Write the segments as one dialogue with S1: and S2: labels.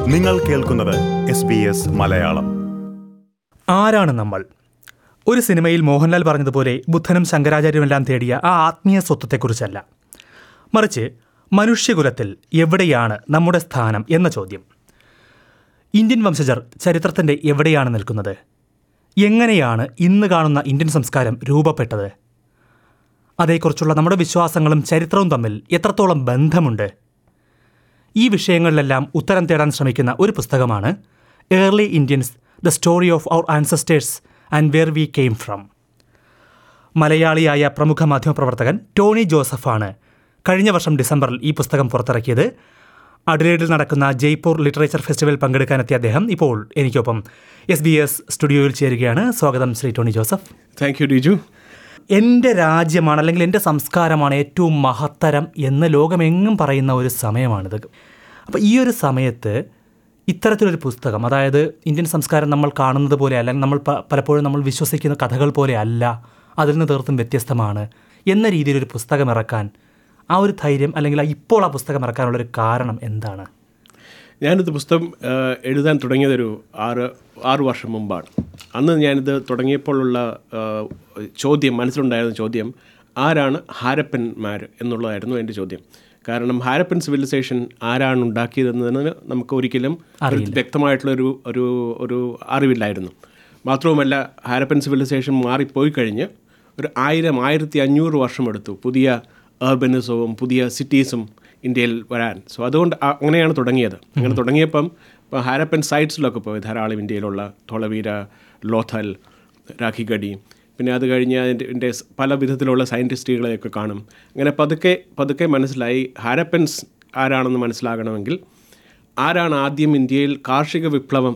S1: നിങ്ങൾ കേൾക്കുന്നത് S B S Malayalam
S2: ആരാണ് നമ്മൾ ഒരു സിനിമയിൽ മോഹൻലാൽ പറഞ്ഞതുപോലെ ബുദ്ധനും ശങ്കരാചാര്യമെല്ലാം തേടിയ ആ ആത്മീയ സ്വത്വത്തെക്കുറിച്ചല്ല മറിച്ച് മനുഷ്യകുലത്തിൽ എവിടെയാണ് നമ്മുടെ സ്ഥാനം എന്ന ചോദ്യം ഇന്ത്യൻ വംശജർ ചരിത്രത്തിൻ്റെ എവിടെയാണ് നിൽക്കുന്നത് എങ്ങനെയാണ് ഇന്ന് കാണുന്ന ഇന്ത്യൻ സംസ്കാരം രൂപപ്പെട്ടത് അതേക്കുറിച്ചുള്ള നമ്മുടെ വിശ്വാസങ്ങളും ചരിത്രവും തമ്മിൽ എത്രത്തോളം ബന്ധമുണ്ട് ഈ വിഷയങ്ങളിലെല്ലാം ഉത്തരം തേടാൻ ശ്രമിക്കുന്ന ഒരു പുസ്തകമാണ് early Indians the story of our ancestors and where we came from മലയാളിയായ പ്രമുഖ മാധ്യമപ്രവർത്തകൻ ടോണി ജോസഫാണ് കഴിഞ്ഞ വർഷം ഡിസംബറിൽ ഈ പുസ്തകം പുറത്തിറക്കിയത് അഡ്ലേഡിൽ നടക്കുന്ന ജയ്പൂർ ലിറ്ററേച്ചർ ഫെസ്റ്റിവൽ പങ്കെടുക്കാനെത്തിയ അദ്ദേഹം ഇപ്പോൾ എനിക്കൊപ്പം എസ് ബി എസ് സ്റ്റുഡിയോയിൽ ചേരുകയാണ് സ്വാഗതം ശ്രീ ടോണി ജോസഫ്
S3: താങ്ക് യു ഡിജു
S2: എൻ്റെ രാജ്യമാണ് അല്ലെങ്കിൽ എൻ്റെ സംസ്കാരമാണ് ഏറ്റവും മഹത്തരം എന്ന് ലോകമെങ്ങും പറയുന്ന ഒരു സമയമാണിത് അപ്പോൾ ഈ ഒരു സമയത്ത് ഇത്തരത്തിലൊരു പുസ്തകം അതായത് ഇന്ത്യൻ സംസ്കാരം നമ്മൾ കാണുന്നത് പോലെ അല്ലെങ്കിൽ നമ്മൾ പ- പലപ്പോഴും നമ്മൾ വിശ്വസിക്കുന്ന കഥകൾ പോലെ അല്ല അതിൽ നിന്ന് തീർത്തും വ്യത്യസ്തമാണ് എന്ന രീതിയിലൊരു പുസ്തകം ഇറക്കാൻ ആ ഒരു ധൈര്യം അല്ലെങ്കിൽ ആ ഇപ്പോൾ ആ പുസ്തകം ഇറക്കാനുള്ളൊരു കാരണം എന്താണ്
S3: ഞാനിത് പുസ്തകം ആ, എഴുതാൻ തുടങ്ങിയതൊരു ആറ് ആറ് വർഷം മുമ്പാണ് അന്ന് ഞാനിത് തുടങ്ങിയപ്പോഴുള്ള ആ, ചോദ്യം മനസ്സിലുണ്ടായിരുന്ന ചോദ്യം ആരാണ് ഹാരപ്പന്മാർ എന്നുള്ളതായിരുന്നു എൻ്റെ ചോദ്യം കാരണം ഹാരപ്പൻ സിവിലൈസേഷൻ ആരാണ് ഉണ്ടാക്കിയതെന്നതിന് നമുക്ക് ഒരിക്കലും ഒരു വ്യക്തമായിട്ടുള്ള ഒരു ഒരു ഒരു അറിവില്ലായിരുന്നു മാത്രവുമല്ല ഹാരപ്പൻ സിവിലൈസേഷൻ മാറിപ്പോയി കഴിഞ്ഞ് ഒരു ആയിരം ആയിരത്തി അഞ്ഞൂറ് വർഷമെടുത്തു പുതിയ അർബനിസവും പുതിയ സിറ്റീസും ഇന്ത്യയിൽ വരാൻ സോ അതുകൊണ്ട് അ- അങ്ങനെയാണ് തുടങ്ങിയത് അങ്ങനെ തുടങ്ങിയപ്പം ഇപ്പോൾ ഹാരപ്പൻ സൈറ്റ്സിലൊക്കെ പോയി ധാരാളം ഇന്ത്യയിലുള്ള ധോളവീര ലോഥൽ രാഖിഗഡി പിന്നെ അത് കഴിഞ്ഞ് അതിൻ്റെ ഇതിൻ്റെ സ് പല വിധത്തിലുള്ള സയൻറ്റിസ്റ്റുകളെയൊക്കെ കാണും അങ്ങനെ പതുക്കെ പതുക്കെ മനസ്സിലായി ഹാരപ്പൻസ് ആരാണെന്ന് മനസ്സിലാകണമെങ്കിൽ ആരാണ് ആദ്യം ഇന്ത്യയിൽ കാർഷിക വിപ്ലവം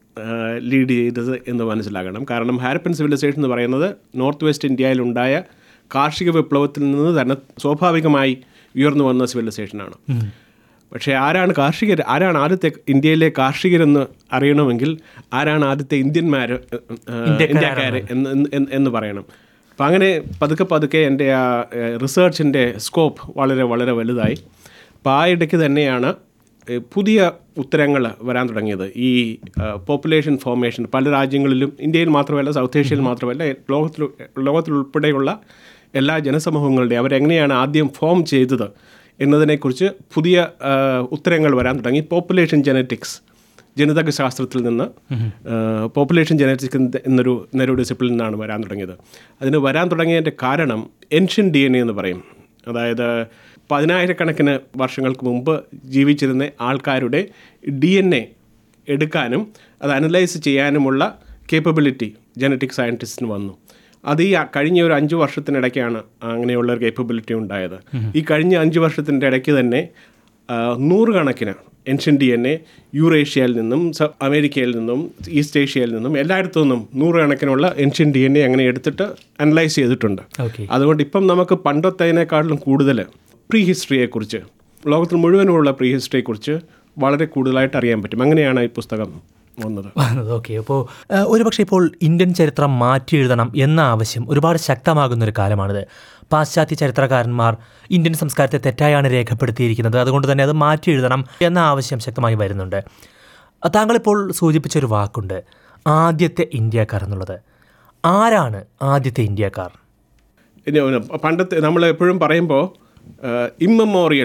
S3: ലീഡ് ചെയ്തത് എന്ന് മനസ്സിലാകണം കാരണം ഹാരപ്പൻ സിവിലൈസേഷൻ എന്ന് പറയുന്നത് നോർത്ത് വെസ്റ്റ് ഇന്ത്യയിലുണ്ടായ കാർഷിക വിപ്ലവത്തിൽ നിന്ന് തന്നെ സ്വാഭാവികമായി ഉയർന്നു വന്ന സിവിലൈസേഷനാണ് പക്ഷേ ആരാണ് കാർഷികർ ആരാണ് ആദ്യത്തെ ഇന്ത്യയിലെ കാർഷികരെന്ന് അറിയണമെങ്കിൽ ആരാണ് ആദ്യത്തെ ഇന്ത്യന്മാർ ഇന്ത്യക്കാർ എന്ന് എന്ന് എന്ന് എന്ന് പറയണം അപ്പം അങ്ങനെ പതുക്കെ പതുക്കെ എൻ്റെ ആ റിസർച്ചിൻ്റെ സ്കോപ്പ് വളരെ വളരെ വലുതായി അപ്പോൾ ആ ഇടയ്ക്ക് തന്നെയാണ് ഏ, പുതിയ ഉത്തരങ്ങൾ വരാൻ തുടങ്ങിയത് ഈ പോപ്പുലേഷൻ ഫോർമേഷൻ പല രാജ്യങ്ങളിലും ഇന്ത്യയിൽ മാത്രമല്ല സൗത്ത് ഏഷ്യയിൽ മാത്രമല്ല ലോകത്തിൽ ലോകത്തിലുൾപ്പെടെയുള്ള എല്ലാ ജനസമൂഹങ്ങളുടെയും അവരെങ്ങനെയാണ് ആദ്യം ഫോം ചെയ്തത് എന്നതിനെക്കുറിച്ച് പുതിയ ആ, ഉത്തരങ്ങൾ വരാൻ തുടങ്ങി പോപ്പുലേഷൻ ജനറ്റിക്സ് ജനിതക ശാസ്ത്രത്തിൽ നിന്ന് പോപ്പുലേഷൻ ജനറ്റിക്സ് എന്നൊരു എന്നൊരു ഡിസിപ്ലിൻ നിന്നാണ് വരാൻ തുടങ്ങിയത് അതിന് വരാൻ തുടങ്ങിയതിൻ്റെ കാരണം എൻഷ്യൻ ഡി എൻ എ എന്ന് പറയും അതായത് പതിനായിരക്കണക്കിന് വർഷങ്ങൾക്ക് മുമ്പ് ജീവിച്ചിരുന്ന ആൾക്കാരുടെ ഡി എൻ എ എടുക്കാനും അത് അനലൈസ് ചെയ്യാനുമുള്ള കേപ്പബിലിറ്റി ജനറ്റിക് സയൻറ്റിസ്റ്റിന് വന്നു അത് ഈ കഴിഞ്ഞ ഒരു അഞ്ച് വർഷത്തിനിടയ്ക്കാണ് അങ്ങനെയുള്ള ഒരു കേപ്പബിലിറ്റി ഉണ്ടായത് ഈ കഴിഞ്ഞ അഞ്ച് വർഷത്തിൻ്റെ ഇടയ്ക്ക് തന്നെ ആ, നൂറുകണക്കിന് എൻഷ്യൻ ഡി എൻ എ യൂറേഷ്യയിൽ നിന്നും സ- അമേരിക്കയിൽ നിന്നും ഈസ്റ്റ് ഏഷ്യയിൽ നിന്നും എല്ലായിടത്തു നിന്നും നൂറുകണക്കിനുള്ള എൻഷ്യൻ ഡി എൻ എ അങ്ങനെ എടുത്തിട്ട് അനലൈസ് ചെയ്തിട്ടുണ്ട്
S2: ഓക്കെ
S3: അതുകൊണ്ട് ഇപ്പം നമുക്ക് പണ്ടത്തേനേക്കാളും കൂടുതൽ പ്രീ ഹിസ്റ്ററിയെക്കുറിച്ച് ലോകത്തിൽ മുഴുവനുമുള്ള പ്രീ ഹിസ്റ്ററിയെക്കുറിച്ച് വളരെ കൂടുതലായിട്ട് അറിയാൻ പറ്റും അങ്ങനെയാണ് ഈ പുസ്തകം വന്നത്
S2: വന്നത് ഓക്കെ അപ്പോൾ ഒരുപക്ഷെ ഇപ്പോൾ ഇന്ത്യൻ ചരിത്രം മാറ്റി എഴുതണം എന്ന ആവശ്യം ഒരുപാട് ശക്തമാകുന്ന ഒരു കാലമാണിത് പാശ്ചാത്യ ചരിത്രകാരന്മാർ ഇന്ത്യൻ സംസ്കാരത്തെ തെറ്റായാണ് രേഖപ്പെടുത്തിയിരിക്കുന്നത് അതുകൊണ്ട് തന്നെ അത് മാറ്റി എഴുതണം എന്ന ആവശ്യം ശക്തമായി വരുന്നുണ്ട് താങ്കളിപ്പോൾ സൂചിപ്പിച്ചൊരു വാക്കുണ്ട് ആദ്യത്തെ ഇന്ത്യക്കാർ എന്നുള്ളത് ആരാണ് ആദ്യത്തെ ഇന്ത്യക്കാർ
S3: ഇനി ഒന്ന് പണ്ടത്തെ നമ്മൾ എപ്പോഴും പറയുമ്പോൾ immemorial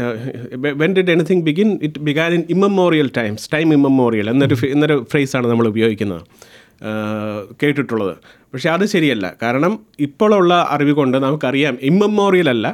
S3: when did anything begin it began in immemorial times time immemorial എന്നൊരു ഫ- എന്നൊരു ഫ്രേസാണ് നമ്മൾ ഉപയോഗിക്കുന്നത് ഏഹ്, കേട്ടിട്ടുള്ളത് പക്ഷേ അത് ശരിയല്ല കാരണം ഇപ്പോഴുള്ള അറിവ് കൊണ്ട് നമുക്കറിയാം ഇമ്മമോറിയൽ അല്ല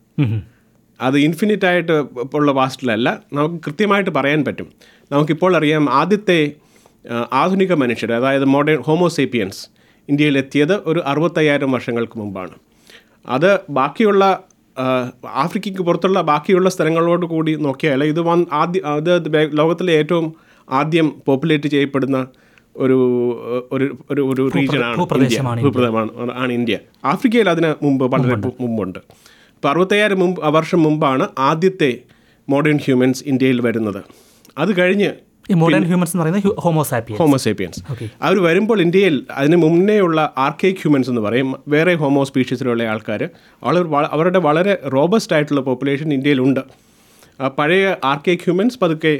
S3: അത് ഇൻഫിനിറ്റ് ആയിട്ട് ഉള്ള പാസ്റ്റിലല്ല നമുക്ക് കൃത്യമായിട്ട് പറയാൻ പറ്റും നമുക്കിപ്പോൾ അറിയാം ആദ്യത്തെ ആ, ആധുനിക മനുഷ്യർ അതായത് മോഡേൺ ഹോമോസേപ്പിയൻസ് ഇന്ത്യയിലെത്തിയത് ഒരു അറുപത്തയ്യായിരം വർഷങ്ങൾക്ക് മുമ്പാണ് അത് ബാക്കിയുള്ള ആ, ആഫ്രിക്കയ്ക്ക് പുറത്തുള്ള ബാക്കിയുള്ള സ്ഥലങ്ങളോട് കൂടി നോക്കിയാൽ ഇത് വന്ന് ആദ്യം അത് ബേ- ലോകത്തിലെ ഏറ്റവും ആദ്യം പോപ്പുലേറ്റ് ചെയ്യപ്പെടുന്ന ഒരു ഒരു ഒരു ഒരു റീജിയനാണ്
S2: ഭൂപ്രദേശമാണ്
S3: ഇന്ത്യ ഭൂപ്രദേശമാണ് ആണ് ഇന്ത്യ ആഫ്രിക്കയിൽ അതിന് മുമ്പ് വളരെ മു- മുമ്പുണ്ട് ഇപ്പോൾ അറുപത്തയ്യായിരം മുമ്പ് വർഷം മുമ്പാണ് ആദ്യത്തെ മോഡേൺ ഹ്യൂമൻസ് ഇന്ത്യയിൽ വരുന്നത് അത് കഴിഞ്ഞ്
S2: ഈ മോഡേൺ ഹ്യൂമൻസ് എന്ന് പറയുന്നത് ഹോമോസാപ്പിയൻ
S3: ഹോമോസേപ്പിയൻസ്
S2: Okay.
S3: അവർ വരുമ്പോൾ ഇന്ത്യയിൽ അതിന് മുന്നേയുള്ള ആർക്കേക്ക് ഹ്യൂമൻസ് എന്ന് പറയും വേറെ ഹോമോ സ്പീഷീസിലുള്ള ആൾക്കാർ അവർ വള- അവരുടെ വളരെ റോബസ്റ്റ് ആയിട്ടുള്ള പോപ്പുലേഷൻ ഇന്ത്യയിലുണ്ട് ആ പഴയ ആർക്കേക്ക് ഹ്യൂമൻസ് പതുക്കെ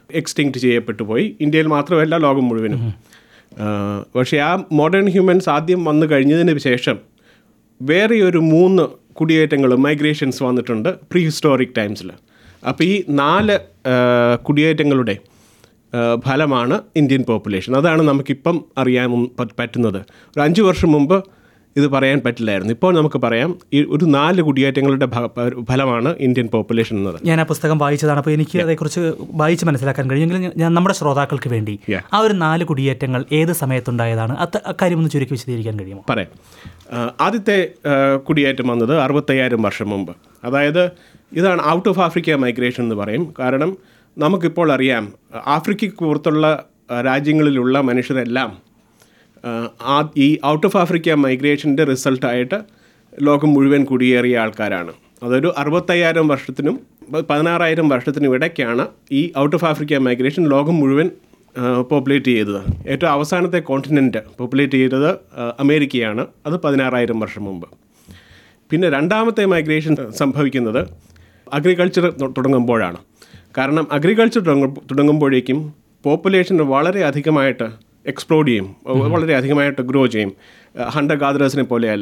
S3: എക്സ്റ്റിങ്ക്റ്റ് ചെയ്യപ്പെട്ടു പോയി ഇന്ത്യയിൽ മാത്രമല്ല ലോകം മുഴുവനും ആ, പക്ഷേ ആ മോഡേൺ ഹ്യൂമൻസ് ആദ്യം വന്നു കഴിഞ്ഞതിന് ശേഷം വേറെ ഒരു മൂന്ന് കുടിയേറ്റങ്ങൾ മൈഗ്രേഷൻസ് വന്നിട്ടുണ്ട് പ്രീ ഹിസ്റ്റോറിക് ടൈംസിൽ അപ്പോൾ ഈ നാല് ആ, കുടിയേറ്റങ്ങളുടെ ആ, ഫലമാണ് ഇന്ത്യൻ പോപ്പുലേഷൻ അതാണ് നമുക്കിപ്പം അറിയാൻ പ- പറ്റുന്നത് ഒരു അഞ്ച് വർഷം മുമ്പ് ഇത് പറയാൻ പറ്റില്ലായിരുന്നു ഇപ്പോൾ നമുക്ക് പറയാം ഈ ഒരു നാല് കുടിയേറ്റങ്ങളുടെ ഭ- ഫലമാണ് ഇന്ത്യൻ പോപ്പുലേഷൻ എന്നത്
S2: ഞാൻ ആ പുസ്തകം വായിച്ചതാണ് അപ്പോൾ എനിക്ക് അതേക്കുറിച്ച് വായിച്ച് മനസ്സിലാക്കാൻ കഴിയുമെങ്കിലും ഞാൻ- ഞാൻ നമ്മുടെ ശ്രോതാക്കൾക്ക് വേണ്ടി
S3: Yeah.
S2: ആ ഒരു നാല് കുടിയേറ്റങ്ങൾ ഏത് സമയത്തുണ്ടായതാണ് അത് അക്കാര്യം ഒന്ന് ചുരുക്കി വിശദീകരിക്കാൻ കഴിയുമോ
S3: പറയാം ആ, ആദ്യത്തെ ആ, കുടിയേറ്റം വന്നത് അറുപത്തയ്യായിരം വർഷം മുമ്പ് അതായത് ഇതാണ് ഔട്ട് ഓഫ് ആഫ്രിക്ക മൈഗ്രേഷൻ എന്ന് പറയും കാരണം നമുക്കിപ്പോൾ അറിയാം ആഫ്രിക്കയ്ക്ക് പുറത്തുള്ള ആ, രാജ്യങ്ങളിലുള്ള മനുഷ്യരെല്ലാം ആ, ആ ഈ ഔട്ട് ഓഫ് ആഫ്രിക്ക മൈഗ്രേഷൻ്റെ റിസൾട്ടായിട്ട് ലോകം മുഴുവൻ കുടിയേറിയ ആൾക്കാരാണ് അതൊരു അറുപത്തയ്യായിരം വർഷത്തിനും പ- പതിനാറായിരം വർഷത്തിനും ഇടയ്ക്കാണ് ഈ ഔട്ട് ഓഫ് ആഫ്രിക്ക മൈഗ്രേഷൻ ലോകം മുഴുവൻ പോപ്പുലേറ്റ് ചെയ്തത് ഏറ്റവും അവസാനത്തെ കോണ്ടിനെൻറ്റ് പോപ്പുലേറ്റ് ചെയ്തത് ആ, അമേരിക്കയാണ് അത് പതിനാറായിരം വർഷം മുമ്പ് പിന്നെ രണ്ടാമത്തെ മൈഗ്രേഷൻ സംഭവിക്കുന്നത് അഗ്രികൾച്ചർ തുടങ്ങുമ്പോഴാണ് കാരണം അഗ്രികൾച്ചർ തുടങ്ങുമ്പോഴേക്കും പോപ്പുലേഷൻ വളരെ അധികമായിട്ട് എക്സ്പ്ലോഡ് ചെയ്യും വളരെ അധികമായിട്ട് ഗ്രോ ചെയ്യും ഹണ്ടർ ഗാദറേഴ്സിനെ പോലെയല്ല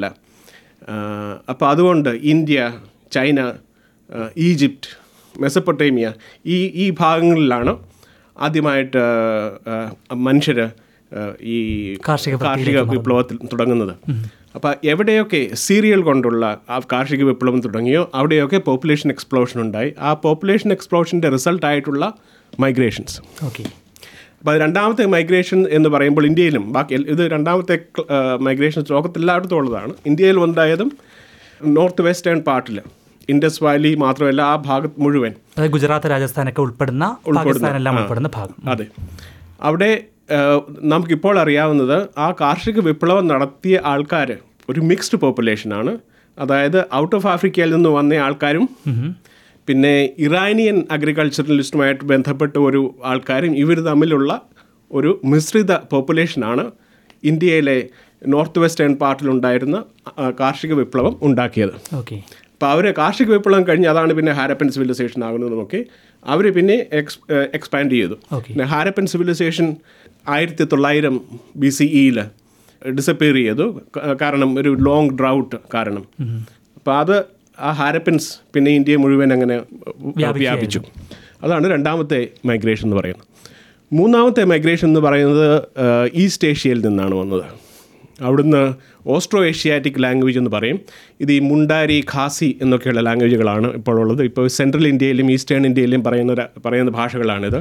S3: അപ്പോൾ അതുകൊണ്ട് ഇന്ത്യ ചൈന ആ, ഈജിപ്റ്റ് മെസ്സപ്പൊട്ടേമിയ ഈ ഈ ഭാഗങ്ങളിലാണ് ആദ്യമായിട്ട് മനുഷ്യർ ഈ
S2: കാർഷിക
S3: കാർഷിക വിപ്ലവത്തിൽ തുടങ്ങുന്നത് അപ്പോൾ എവിടെയൊക്കെ സീരിയൽ കൊണ്ടുള്ള ആ കാർഷിക വിപ്ലവം തുടങ്ങിയോ അവിടെയൊക്കെ പോപ്പുലേഷൻ എക്സ്പ്ലോഷൻ ഉണ്ടായി ആ പോപ്പുലേഷൻ എക്സ്പ്ലോഷൻ്റെ റിസൾട്ടായിട്ടുള്ള മൈഗ്രേഷൻസ്
S2: ഓക്കെ
S3: അപ്പോൾ അത് രണ്ടാമത്തെ മൈഗ്രേഷൻ എന്ന് പറയുമ്പോൾ ഇന്ത്യയിലും ബാക്കി എൽ- ഇത് രണ്ടാമത്തെ മൈഗ്രേഷൻ ലോകത്തെല്ലായിടത്തും ഉള്ളതാണ് ഇന്ത്യയിൽ ഉണ്ടായതും നോർത്ത് വെസ്റ്റേൺ പാർട്ടിൽ ഇൻഡസ് വാലി മാത്രമല്ല ആ ഭാഗത്ത് മുഴുവൻ
S2: അതായത് ഗുജറാത്ത് രാജസ്ഥാനൊക്കെ ഉൾപ്പെടുന്ന പാകിസ്ഥാനെല്ലാം ഉൾപ്പെടുന്ന ഭാഗം
S3: അതെ അവിടെ ആ, നമുക്കിപ്പോൾ അറിയാവുന്നത് ആ കാർഷിക വിപ്ലവം നടത്തിയ ആൾക്കാർ ഒരു മിക്സ്ഡ് പോപ്പുലേഷനാണ് അതായത് ഔട്ട് ഓഫ് ആഫ്രിക്കയിൽ നിന്ന് വന്ന ആൾക്കാരും പിന്നെ ഇറാനിയൻ അഗ്രികൾച്ചറലിസ്റ്റുമായിട്ട് ബന്ധപ്പെട്ട ഒരു ആൾക്കാരും ഇവർ തമ്മിലുള്ള ഒരു മിശ്രിത പോപ്പുലേഷനാണ് ഇന്ത്യയിലെ നോർത്ത് വെസ്റ്റേൺ പാർട്ടിലുണ്ടായിരുന്ന ആ, കാർഷിക വിപ്ലവം ഉണ്ടാക്കിയത്
S2: ഓക്കെ
S3: അപ്പോൾ അവർ കാർഷിക വിപ്ലവം കഴിഞ്ഞ് അതാണ് പിന്നെ ഹാരപ്പൻ സിവിലൈസേഷൻ ആകുന്നതുമൊക്കെ അവർ പിന്നെ എക്സ് എക്സ്പാൻഡ് ചെയ്തു
S2: Okay.
S3: പിന്നെ ഹാരപ്പൻ സിവിലൈസേഷൻ ആയിരത്തി തൊള്ളായിരം ബി സി ഇയിൽ ഡിസപ്പിയർ ചെയ്തു ക- കാരണം ഒരു ലോങ് ഡ്രൗട്ട് കാരണം അപ്പോൾ അത് ആ ഹാരപ്പൻസ് പിന്നെ ഇന്ത്യ മുഴുവൻ അങ്ങനെ വ്യാപിച്ചു അതാണ് രണ്ടാമത്തെ മൈഗ്രേഷൻ എന്ന് പറയുന്നത് മൂന്നാമത്തെ മൈഗ്രേഷൻ എന്ന് പറയുന്നത് ആ, ഈസ്റ്റ് ഏഷ്യയിൽ നിന്നാണ് വന്നത് അവിടുന്ന് ഓസ്ട്രോ ഏഷ്യാറ്റിക് ലാംഗ്വേജ് എന്ന് പറയും ഇത് ഈ മുണ്ടാരി ഖാസി എന്നൊക്കെയുള്ള ലാംഗ്വേജുകളാണ് ഇപ്പോൾ ഉള്ളത് ഇപ്പോൾ സെൻട്രൽ ഇന്ത്യയിലും ഈസ്റ്റേൺ ഇന്ത്യയിലും പറയുന്ന ര- പറയുന്ന ഭാഷകളാണിത്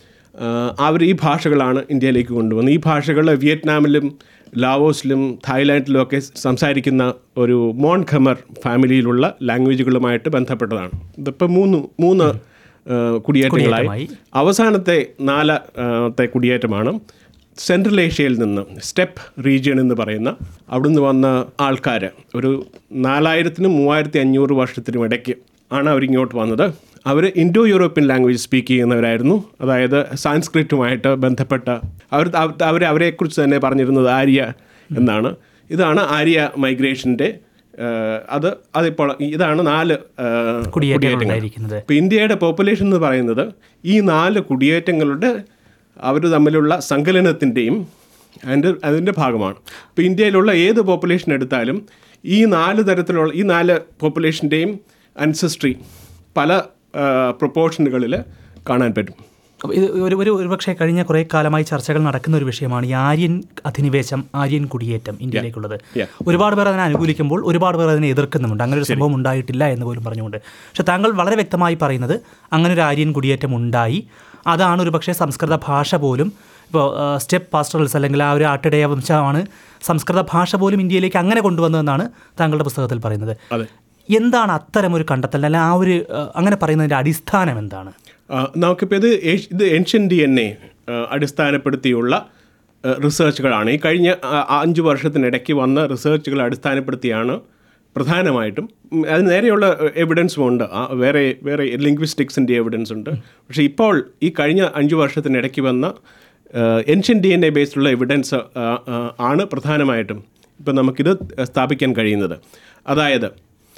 S3: അവർ ഈ ഭാഷകളാണ് ഇന്ത്യയിലേക്ക് കൊണ്ടുവന്നത് ഈ ഭാഷകൾ വിയറ്റ്നാമിലും ലാവോസിലും തായ്ലാൻഡിലും ഒക്കെ സംസാരിക്കുന്ന ഒരു മോൺ ഖമർ ഫാമിലിയിലുള്ള ലാംഗ്വേജുകളുമായിട്ട് ബന്ധപ്പെട്ടതാണ് ഇതിപ്പോൾ മൂന്ന് മൂന്ന് ആ, കുടിയേറ്റങ്ങളായി
S2: കുടിയേറ്റമായി.
S3: അവസാനത്തെ നാലത്തെ കുടിയേറ്റമാണ് സെൻട്രൽ ഏഷ്യയിൽ നിന്ന് സ്റ്റെപ്പ് റീജിയൻ എന്ന് പറയുന്ന അവിടുന്ന് വന്ന ആൾക്കാർ ഒരു നാലായിരത്തിനും മൂവായിരത്തി അഞ്ഞൂറ് വർഷത്തിനും ഇടയ്ക്ക് ആണ് അവരിങ്ങോട്ട് വന്നത് അവർ ഇൻഡോ യൂറോപ്യൻ ലാംഗ്വേജ് സ്പീക്ക് ചെയ്യുന്നവരായിരുന്നു അതായത് സാൻസ്ക്രിറ്റുമായിട്ട് ബന്ധപ്പെട്ട അവർ അവർ അവരെക്കുറിച്ച് തന്നെ പറഞ്ഞിരുന്നത് ആര്യ എന്നാണ് ഇതാണ് ആര്യ മൈഗ്രേഷൻ്റെ അത് അതിപ്പോൾ ഇതാണ് നാല് ആ,
S2: കുടിയേറ്റങ്ങൾ ഉണ്ടായിരിക്കുന്നത്
S3: ഇപ്പോൾ ഇന്ത്യയുടെ പോപ്പുലേഷൻ എന്ന് പറയുന്നത് ഈ നാല് കുടിയേറ്റങ്ങളുടെ അവർ തമ്മിലുള്ള സങ്കലനത്തിൻ്റെയും അതിൻ്റെ അതിൻ്റെ ഭാഗമാണ് ഇപ്പോൾ ഇന്ത്യയിലുള്ള ഏത് പോപ്പുലേഷൻ എടുത്താലും ഈ നാല് തരത്തിലുള്ള ഈ നാല് പോപ്പുലേഷൻ്റെയും അൻസസ്ട്രി പല പ്രൊപ്പോർഷനുകളിൽ കാണാൻ പറ്റും
S2: അപ്പോൾ ഇത് ഒരു ഒരു ഒരുപക്ഷെ കഴിഞ്ഞ കുറേ കാലമായി ചർച്ചകൾ നടക്കുന്ന ഒരു വിഷയമാണ് ഈ ആര്യൻ അധിനിവേശം ആര്യൻ കുടിയേറ്റം ഇന്ത്യയിലേക്കുള്ളത്
S3: Yeah.
S2: ഒരുപാട് പേർ അതിനെ അനുകൂലിക്കുമ്പോൾ ഒരുപാട് പേർ അതിനെ എതിർക്കുന്നുമുണ്ട് അങ്ങനെ ഒരു സംഭവം ഉണ്ടായിട്ടില്ല എന്ന് പോലും പറഞ്ഞുകൊണ്ട് പക്ഷെ താങ്കൾ വളരെ വ്യക്തമായി പറയുന്നത് അങ്ങനെ ഒരു ആര്യൻ കുടിയേറ്റം ഉണ്ടായി അതാണ് ഒരു പക്ഷേ സംസ്കൃത ഭാഷ പോലും ഇപ്പോൾ സ്റ്റെപ്പ് പാസ്റ്ററൽസ് അല്ലെങ്കിൽ ആ ഒരു ആട്ടിടയ വംശമാണ് സംസ്കൃത ഭാഷ പോലും ഇന്ത്യയിലേക്ക് അങ്ങനെ കൊണ്ടുവന്നതെന്നാണ് താങ്കളുടെ പുസ്തകത്തിൽ പറയുന്നത്
S3: അതെ
S2: എന്താണ് അത്തരം ഒരു കണ്ടെത്തൽ അല്ലെങ്കിൽ ആ ഒരു ആ, അങ്ങനെ പറയുന്നതിൻ്റെ അടിസ്ഥാനം എന്താണ്
S3: ആ, നമുക്കിപ്പോൾ ഇത് ഏഷ്- ഇത് ഏൻഷ്യൻ ഡി എൻ എ അടിസ്ഥാനപ്പെടുത്തിയുള്ള ആ, റിസർച്ചുകളാണ് ഈ കഴിഞ്ഞ ആ, അഞ്ച് വർഷത്തിനിടയ്ക്ക് വന്ന റിസർച്ചുകൾ അടിസ്ഥാനപ്പെടുത്തിയാണ് പ്രധാനമായിട്ടും ഉം, അതിന് നേരെയുള്ള എവിഡൻസും ഉണ്ട് ആ, വേറെ വേറെ ലിംഗ്വിസ്റ്റിക്സിൻ്റെ എവിഡൻസ് ഉണ്ട് പക്ഷേ ഇപ്പോൾ ഈ കഴിഞ്ഞ അഞ്ച് വർഷത്തിനിടയ്ക്ക് വന്ന ഏൻഷ്യൻ ഡി എൻ എ ബേസ്ഡുള്ള എവിഡൻസ് ആണ് പ്രധാനമായിട്ടും ഇപ്പം നമുക്കിത് സ്ഥാപിക്കാൻ കഴിയുന്നത് അതായത്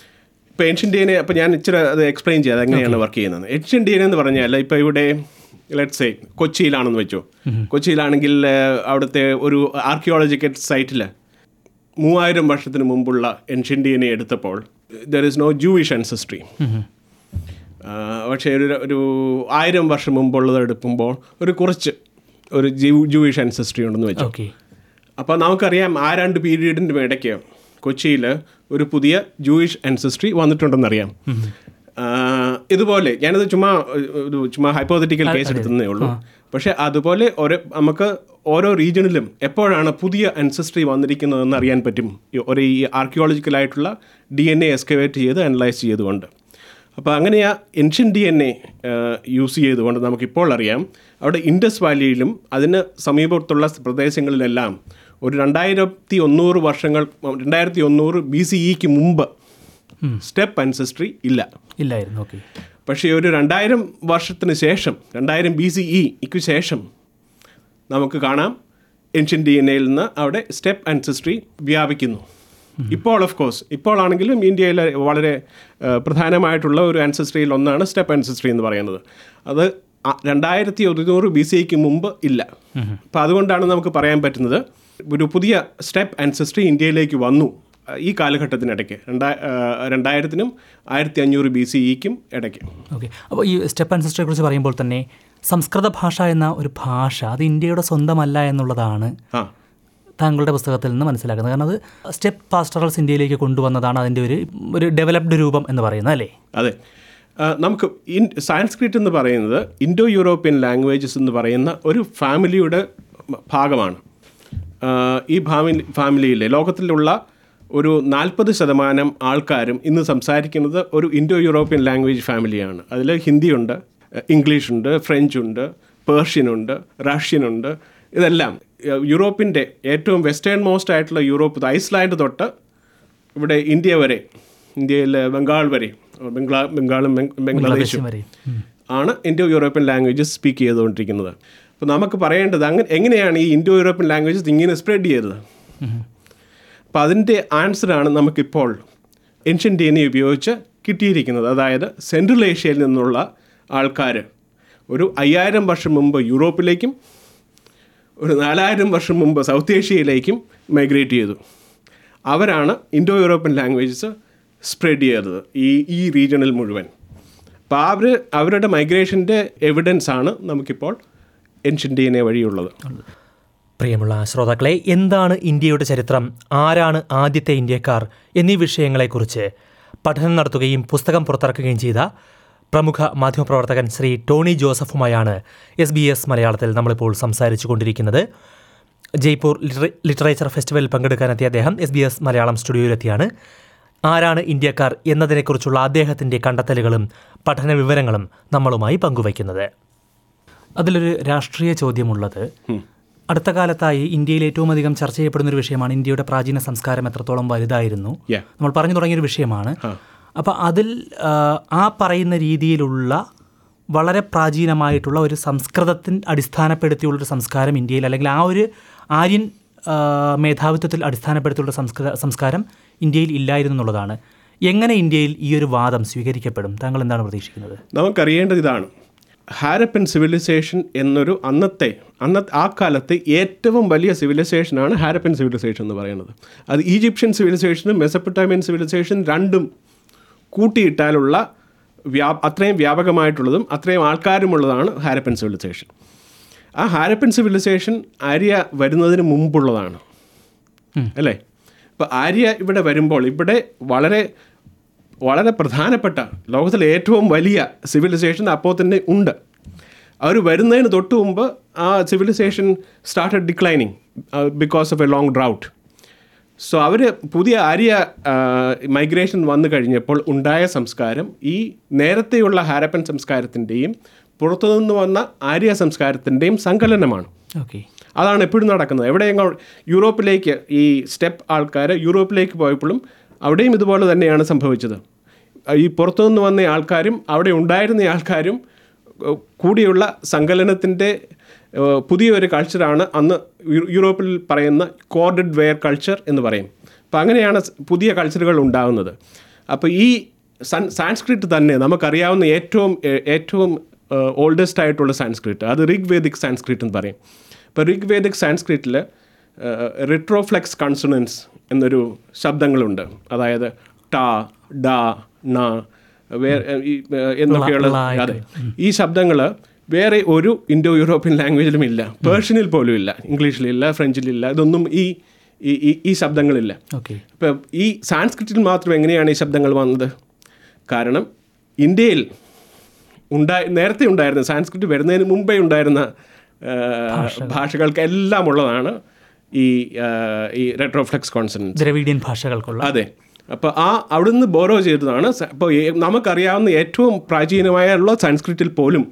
S3: ഇപ്പോൾ ഏൻഷ്യൻ ഡി എൻ എ അപ്പോൾ ഞാൻ ഇച്ചിരി അത് എക്സ്പ്ലെയിൻ ചെയ്യാം എങ്ങനെയാണ് വർക്ക് ചെയ്യുന്നത് ഏൻഷ്യൻ ഡി എൻ എന്ന് പറഞ്ഞാൽ ഇപ്പോൾ ഇവിടെ ലെറ്റ് സേ കൊച്ചിയിലാണെന്ന് വെച്ചോ കൊച്ചിയിലാണെങ്കിൽ ഏഹ്, അവിടുത്തെ ഒരു ആർക്കിയോളജിക്കൽ സൈറ്റിൽ മൂവായിരം വർഷത്തിന് മുമ്പുള്ള എൻഷ്യൻഡിയനെ എടുത്തപ്പോൾ there is no Jewish ancestry പക്ഷേ ഒരു ഒരു ആയിരം വർഷം മുമ്പുള്ളത് എടുക്കുമ്പോൾ ഒരു കുറച്ച് ഒരു ജൂയിഷ് അൻസസ്ട്രി ഉണ്ടെന്ന് വെച്ചു
S2: ഓക്കെ
S3: അപ്പോൾ നമുക്കറിയാം ആ രണ്ട് പീരീഡിൻ്റെ ഇടയ്ക്ക് കൊച്ചിയിൽ ഒരു പുതിയ ജൂയിഷ് അൻസസ്ട്രി വന്നിട്ടുണ്ടെന്നറിയാം ആ, ഇതുപോലെ ഞാനത് ചുമ്മാ ഒരു ചുമ്മാ ഹൈപ്പോത്തറ്റിക്കൽ കേസ് എടുത്തതേ ഉള്ളൂ പക്ഷേ അതുപോലെ ഓരോ നമുക്ക് ഓരോ റീജിയണിലും എപ്പോഴാണ് പുതിയ അൻസസ്ട്രി വന്നിരിക്കുന്നതെന്ന് അറിയാൻ പറ്റും ഈ ഒരു ഈ ആർക്കിയോളജിക്കലായിട്ടുള്ള ഡി എൻ എ എക്സ്കവേറ്റ് ചെയ്ത് അനലൈസ് ചെയ്തുകൊണ്ട് അപ്പോൾ അങ്ങനെ ആ ancient D N A use ചെയ്തുകൊണ്ട് നമുക്കിപ്പോൾ അറിയാം അവിടെ ഇൻഡസ് വാലിയിലും അതിന് സമീപത്തുള്ള പ്രദേശങ്ങളിലെല്ലാം ഒരു രണ്ടായിരത്തി ഒന്നൂറ് വർഷങ്ങൾ രണ്ടായിരത്തി ഒന്നൂറ് ബി സി ഇക്ക് മുമ്പ് സ്റ്റെപ്പ് അൻസസ്ട്രി ഇല്ല
S2: ഇല്ലായിരുന്നു ഓക്കെ
S3: പക്ഷേ ഒരു രണ്ടായിരം വർഷത്തിന് ശേഷം രണ്ടായിരം ബി സി ഇക്ക് ശേഷം നമുക്ക് കാണാം ഏൻഷ്യൻ ഡി എൻ എയിൽ നിന്ന് അവിടെ സ്റ്റെപ്പ് അൻസസ്ട്രി വ്യാപിക്കുന്നു ഇപ്പോൾ ഓഫ് കോഴ്സ് ഇപ്പോൾ ആണെങ്കിലും ഇന്ത്യയിലെ വളരെ ആ, പ്രധാനമായിട്ടുള്ള ഒരു അൻസസ്ട്രിയിൽ ഒന്നാണ് സ്റ്റെപ്പ് അൻസസ്ട്രി എന്ന് പറയുന്നത് അത് ആ- രണ്ടായിരത്തി ഒരുന്നൂറ് ബി സി ഐക്ക് മുമ്പ് ഇല്ല അപ്പോൾ അതുകൊണ്ടാണ് നമുക്ക് പറയാൻ പറ്റുന്നത് ഒരു പുതിയ സ്റ്റെപ്പ് അൻസസ്ട്രി ഇന്ത്യയിലേക്ക് വന്നു ആ, ഈ കാലഘട്ടത്തിനിടയ്ക്ക് രണ്ടാ ആ, രണ്ടായിരത്തിനും ആയിരത്തി അഞ്ഞൂറ് ബി സി ഇക്കും ഇടയ്ക്ക്
S2: ഓക്കെ അപ്പോൾ ഈ സ്റ്റെപ്പ് അൻസസ്റ്ററെ കുറിച്ച് പറയുമ്പോൾ തന്നെ സംസ്കൃത ഭാഷ എന്ന ഒരു ഭാഷ അത് ഇന്ത്യയുടെ സ്വന്തമല്ല എന്നുള്ളതാണ്
S3: ആ
S2: താങ്കളുടെ പുസ്തകത്തിൽ നിന്ന് മനസ്സിലാക്കുന്നത് കാരണം അത് സ്റ്റെപ്പ് പാസ്റ്ററൽസ് ഇന്ത്യയിലേക്ക് കൊണ്ടുവന്നതാണ് അതിൻ്റെ ഒരു ഒരു ഡെവലപ്ഡ് രൂപം എന്ന് പറയുന്നത് അല്ലേ
S3: അതെ ആ, നമുക്ക് ഇൻ സാൻസ്ക്രിറ്റ് എന്ന് പറയുന്നത് ഇൻഡോ യൂറോപ്യൻ ലാംഗ്വേജസ് എന്ന് പറയുന്ന ഒരു ഫാമിലിയുടെ ഭാഗമാണ് ആ, ഈ ഫാമിലി ഫാമിലിയിലെ ലോകത്തിലുള്ള ഒരു നാൽപ്പത് ശതമാനം ആൾക്കാരും ഇന്ന് സംസാരിക്കുന്നത് ഒരു ഇൻഡോ യൂറോപ്യൻ ലാംഗ്വേജ് ഫാമിലിയാണ് അതിൽ ഹിന്ദിയുണ്ട് ഇംഗ്ലീഷുണ്ട് ഫ്രഞ്ചുണ്ട് പേർഷ്യനുണ്ട് റഷ്യനുണ്ട് ഇതെല്ലാം ഏഹ്, യൂറോപ്പിൻ്റെ ഏറ്റവും വെസ്റ്റേൺ മോസ്റ്റ് ആയിട്ടുള്ള യൂറോപ്പ് ഐസ്ലാൻഡ് തൊട്ട് ഇവിടെ ഇന്ത്യ വരെ ഇന്ത്യയിൽ ബംഗാൾ വരെ ബംഗ്ലാ ബംഗാളും ബംഗ്- ബംഗ്ലാദേശും
S2: വരെ
S3: ആണ് ഇൻഡോ യൂറോപ്യൻ ലാംഗ്വേജസ് സ്പീക്ക് ചെയ്തുകൊണ്ടിരിക്കുന്നത് അപ്പോൾ നമുക്ക് പറയേണ്ടത് അങ്ങനെ എങ്ങനെയാണ് ഈ ഇൻഡോ യൂറോപ്യൻ ലാംഗ്വേജസ് ഇങ്ങനെ സ്പ്രെഡ് ചെയ്തത് അപ്പോൾ അതിൻ്റെ ആൻസറാണ് നമുക്കിപ്പോൾ ഏൻഷ്യൻ ഡി എൻ എ ഉപയോഗിച്ച് കിട്ടിയിരിക്കുന്നത് അതായത് സെൻട്രൽ ഏഷ്യയിൽ നിന്നുള്ള ആൾക്കാർ ഒരു അയ്യായിരം വർഷം മുമ്പ് യൂറോപ്പിലേക്കും ഒരു നാലായിരം വർഷം മുമ്പ് സൗത്ത് ഏഷ്യയിലേക്കും മൈഗ്രേറ്റ് ചെയ്തു അവരാണ് ഇൻഡോ യൂറോപ്യൻ ലാംഗ്വേജസ് സ്പ്രെഡ് ചെയ്തത് ഈ ഈ റീജിയണിൽ മുഴുവൻ അപ്പോൾ അവർ അവരുടെ മൈഗ്രേഷൻ്റെ എവിഡൻസ് ആണ് നമുക്കിപ്പോൾ ഏൻഷ്യൻ ഡി എൻ എ വഴിയുള്ളത്
S2: പ്രിയമുള്ള ശ്രോതാക്കളെ എന്താണ് ഇന്ത്യയുടെ ചരിത്രം ആരാണ് ആദ്യത്തെ ഇന്ത്യക്കാർ എന്നീ വിഷയങ്ങളെക്കുറിച്ച് പഠനം നടത്തുകയും പുസ്തകം പുറത്തിറക്കുകയും ചെയ്ത പ്രമുഖ മാധ്യമപ്രവർത്തകൻ ശ്രീ ടോണി ജോസഫുമായാണ് എസ് ബി എസ് മലയാളത്തിൽ നമ്മളിപ്പോൾ സംസാരിച്ചു കൊണ്ടിരിക്കുന്നത് ജയ്പൂർ ലിറ്ററേ- ലിറ്ററേച്ചർ ഫെസ്റ്റിവലിൽ പങ്കെടുക്കാനെത്തിയ അദ്ദേഹം എസ് ബി എസ് മലയാളം സ്റ്റുഡിയോയിലെത്തിയാണ് ആരാണ് ഇന്ത്യക്കാർ എന്നതിനെക്കുറിച്ചുള്ള അദ്ദേഹത്തിൻ്റെ കണ്ടെത്തലുകളും പഠന വിവരങ്ങളും നമ്മളുമായി പങ്കുവയ്ക്കുന്നത് അതിലൊരു രാഷ്ട്രീയ ചോദ്യമുള്ളത് അടുത്ത കാലത്തായി ഇന്ത്യയിൽ ഏറ്റവും അധികം ചർച്ച ചെയ്യപ്പെടുന്ന ഒരു വിഷയമാണ് ഇന്ത്യയുടെ പ്രാചീന സംസ്കാരം എത്രത്തോളം വലുതായിരുന്നു
S3: Yeah.
S2: നമ്മൾ പറഞ്ഞു തുടങ്ങിയൊരു വിഷയമാണ് അപ്പോൾ അതിൽ ആ, ആ പറയുന്ന രീതിയിലുള്ള വളരെ പ്രാചീനമായിട്ടുള്ള ഒരു സംസ്കൃതത്തിൽ അടിസ്ഥാനപ്പെടുത്തിയുള്ളൊരു സംസ്കാരം ഇന്ത്യയിൽ അല്ലെങ്കിൽ ആ ഒരു ആര്യൻ ആ, മേധാവിത്വത്തിൽ അടിസ്ഥാനപ്പെടുത്തിയുള്ള സംസ്കൃത സംസ്കാരം ഇന്ത്യയിൽ ഇല്ലായിരുന്നു എന്നുള്ളതാണ് എങ്ങനെ ഇന്ത്യയിൽ ഈ ഒരു വാദം സ്വീകരിക്കപ്പെടും താങ്കൾ എന്താണ് പ്രതീക്ഷിക്കുന്നത്
S3: നമുക്കറിയേണ്ടത് ഇതാണ് ഹാരപ്പൻ സിവിലൈസേഷൻ എന്നൊരു അന്നത്തെ അന്നത്തെ ആ കാലത്തെ ഏറ്റവും വലിയ സിവിലൈസേഷനാണ് ഹാരപ്പൻ സിവിലൈസേഷൻ എന്ന് പറയുന്നത് അത് ഈജിപ്ഷ്യൻ സിവിലൈസേഷനും മെസപ്പൊട്ടാമിയൻ സിവിലൈസേഷൻ രണ്ടും കൂട്ടിയിട്ടാലുള്ള വ്യാ അത്രയും വ്യാപകമായിട്ടുള്ളതും അത്രയും ആൾക്കാരുമുള്ളതാണ് ഹാരപ്പൻ സിവിലൈസേഷൻ ആ ഹാരപ്പൻ സിവിലൈസേഷൻ ആര്യ വരുന്നതിന് മുമ്പുള്ളതാണ് അല്ലേ ഇപ്പോൾ ആര്യ ഇവിടെ വരുമ്പോൾ ഇവിടെ വളരെ വളരെ പ്രധാനപ്പെട്ട ലോകത്തിലെ ഏറ്റവും വലിയ സിവിലൈസേഷൻ അപ്പോൾ തന്നെ ഉണ്ട് അവർ വരുന്നതിന് തൊട്ട് മുമ്പ് ആ civilisation started declining because of a long drought so അവർ പുതിയ ആര്യ മൈഗ്രേഷൻ വന്നു കഴിഞ്ഞപ്പോൾ ഉണ്ടായ സംസ്കാരം ഈ നേരത്തെയുള്ള ഹാരപ്പൻ സംസ്കാരത്തിൻ്റെയും പുറത്തുനിന്ന് വന്ന ആര്യ സംസ്കാരത്തിൻ്റെയും സങ്കലനമാണ്
S2: ഓക്കെ
S3: അതാണ് എപ്പോഴും നടക്കുന്നത് എവിടെയെങ്കിലും യൂറോപ്പിലേക്ക് ഈ സ്റ്റെപ്പ് ആൾക്കാർ യൂറോപ്പിലേക്ക് പോയപ്പോഴും അവിടെയും ഇതുപോലെ തന്നെയാണ് സംഭവിച്ചത് ഈ പുറത്തുനിന്ന് വന്ന ആൾക്കാരും അവിടെ ഉണ്ടായിരുന്ന ആൾക്കാരും ഏഹ്, കൂടിയുള്ള സങ്കലനത്തിൻ്റെ ഏഹ്, പുതിയൊരു കൾച്ചറാണ് അന്ന് യു- യൂറോപ്പിൽ പറയുന്ന കോർഡഡ് വെയർ കൾച്ചർ എന്ന് പറയും അപ്പം അങ്ങനെയാണ് സ് പുതിയ കൾച്ചറുകൾ ഉണ്ടാകുന്നത് അപ്പോൾ ഈ സൻ സാൻസ്ക്രിറ്റ് തന്നെ നമുക്കറിയാവുന്ന ഏറ്റവും ഏ- ഏറ്റവും ഓൾഡസ്റ്റ് ആയിട്ടുള്ള സാൻസ്ക്രിറ്റ് അത് റിഗ് വേദിക് സാൻസ്ക്രിറ്റ് എന്ന് പറയും ഇപ്പോൾ റിഗ് വേദിക് സാൻസ്ക്രിറ്റിൽ റിട്രോഫ്ലെക്സ് കൺസണൻസ് എന്നൊരു ശബ്ദങ്ങളുണ്ട് അതായത് ട ഡ ണ വേറെ ഈ, ഏഹ്, എന്നൊക്കെയുള്ള
S2: ള, ള
S3: അതെ ഈ ശബ്ദങ്ങൾ വേറെ ഒരു ഇൻഡോ യൂറോപ്യൻ ലാംഗ്വേജിലും ഇല്ല പേർഷ്യനിൽ പോലും ഇല്ല ഇംഗ്ലീഷിലില്ല ഫ്രഞ്ചിലില്ല ഇതൊന്നും ഈ ഈ- ഈ- ഈ ശബ്ദങ്ങളില്ല
S2: ഓക്കെ
S3: ഇപ്പം ഈ സാൻസ്ക്രിറ്റിൽ മാത്രം എങ്ങനെയാണ് ഈ ശബ്ദങ്ങൾ വന്നത് കാരണം ഇന്ത്യയിൽ ഉണ്ടായി നേരത്തെ ഉണ്ടായിരുന്ന സാൻസ്ക്രിറ്റ് വരുന്നതിന് മുമ്പേ ഉണ്ടായിരുന്ന ആ, ഭാഷകൾക്ക് എല്ലാം ഉള്ളതാണ് ഈ ആ, ഈ റെട്രോഫ്ലെക്സ് കോൺസണൻസ്
S2: ദ്രവീഡിയൻ ഭാഷകൾക്കുള്ള
S3: അതെ അപ്പോൾ ആ അവിടുന്ന് ബോറോ ചെയ്തതാണ് അപ്പോൾ നമുക്കറിയാവുന്ന ഏറ്റവും പ്രാചീനമായുള്ള സംസ്കൃതിൽ പോലും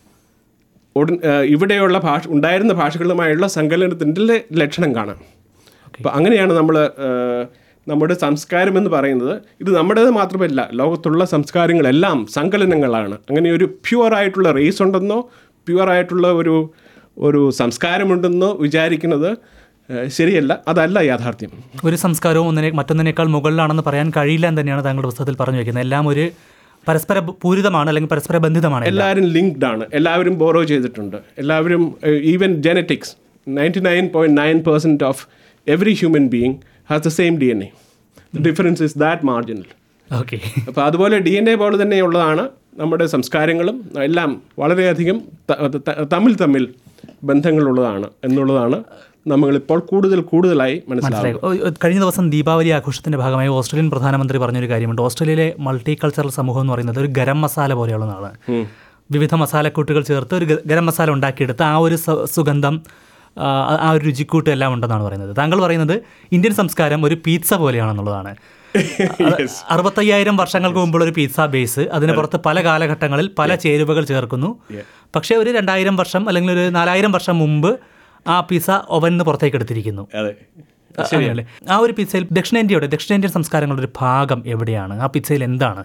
S3: ഉടൻ ആ, ഇവിടെയുള്ള ഭാഷ ഉണ്ടായിരുന്ന ഭാഷകളുമായുള്ള സങ്കലനത്തിൻ്റെ ലക്ഷണം കാണാം അപ്പോൾ അങ്ങനെയാണ് നമ്മൾ നമ്മുടെ സംസ്കാരം എന്ന് പറയുന്നത് ഇത് നമ്മുടേത് മാത്രമല്ല ലോകത്തുള്ള സംസ്കാരങ്ങളെല്ലാം സങ്കലനങ്ങളാണ് അങ്ങനെ ഒരു പ്യുവർ ആയിട്ടുള്ള റേസ് ഉണ്ടെന്നോ പ്യുവർ ആയിട്ടുള്ള ഒരു ഒരു സംസ്കാരമുണ്ടെന്നോ വിചാരിക്കുന്നത് ആ, ശരിയല്ല അതല്ല യാഥാർത്ഥ്യം
S2: ഒരു സംസ്കാരവും ഒന്നിനെ മറ്റൊന്നിനേക്കാൾ മുകളിലാണെന്ന് പറയാൻ കഴിയില്ല എന്ന് തന്നെയാണ് താങ്കളുടെ പുസ്തകത്തിൽ പറഞ്ഞു വയ്ക്കുന്നത് എല്ലാം ഒരു പരസ്പര പൂരിതമാണ് അല്ലെങ്കിൽ പരസ്പര ബന്ധിതമാണ് എല്ലാം.
S3: എല്ലാവരും ലിങ്ക്ഡ് ആണ് എല്ലാവരും ബോറോ ചെയ്തിട്ടുണ്ട് എല്ലാവരും even genetics ninety nine point nine percent of every human being has the same D N A difference is that marginal
S2: okay
S3: അപ്പോൾ അതുപോലെ ഡി എൻ എ പോലെ തന്നെയുള്ളതാണ് നമ്മുടെ സംസ്കാരങ്ങളും എല്ലാം വളരെയധികം ത- ത- തമ്മിൽ തമ്മിൽ ബന്ധങ്ങളുള്ളതാണ് എന്നുള്ളതാണ് നമ്മളിപ്പോൾ കൂടുതൽ കൂടുതലായി മനസ്സിലാക്കുക
S2: മനസ്സിലായി ഓ, കഴിഞ്ഞ ദിവസം ദീപാവലി ആഘോഷത്തിന്റെ ഭാഗമായി ഓസ്ട്രേലിയൻ പ്രധാനമന്ത്രി പറഞ്ഞൊരു കാര്യമുണ്ട് ഓസ്ട്രേലിയയിലെ മൾട്ടി കൾച്ചറൽ സമൂഹം എന്ന് പറയുന്നത് ഒരു ഗരം മസാല പോലെയുള്ളതാണ് വിവിധ മസാലക്കൂട്ടുകൾ ചേർത്ത് ഒരു ഗ- ഗരം മസാല ഉണ്ടാക്കിയെടുത്ത് ആ ഒരു സ- സുഗന്ധം ആ, ആ ഒരു രുചിക്കൂട്ട് എല്ലാം ഉണ്ടെന്നാണ് പറയുന്നത് താങ്കൾ പറയുന്നത് ഇന്ത്യൻ സംസ്കാരം ഒരു പീത്സ പോലെയാണെന്നുള്ളതാണ് അത് അറുപത്തയ്യായിരം വർഷങ്ങൾക്ക് മുമ്പുള്ള ഒരു പിസ്സ ബേസ് അതിന് പുറത്ത് പല കാലഘട്ടങ്ങളിൽ പല ചേരുവകൾ ചേർക്കുന്നു പക്ഷേ ഒരു രണ്ടായിരം വർഷം അല്ലെങ്കിൽ ഒരു നാലായിരം വർഷം മുമ്പ് ആ പിസ്സ ഓവനിന്ന് പുറത്തേക്ക് എടുത്തിരിക്കുന്നു
S3: അതെ
S2: അങ്ങനെയല്ലേ ആ ഒരു പിസ്സയിൽ ദക്ഷിണേന്ത്യയുടെ ദക്ഷിണേന്ത്യൻ സംസ്കാരങ്ങളുടെ ഒരു ഭാഗം എവിടെയാണ് ആ പിസ്സയിൽ എന്താണ്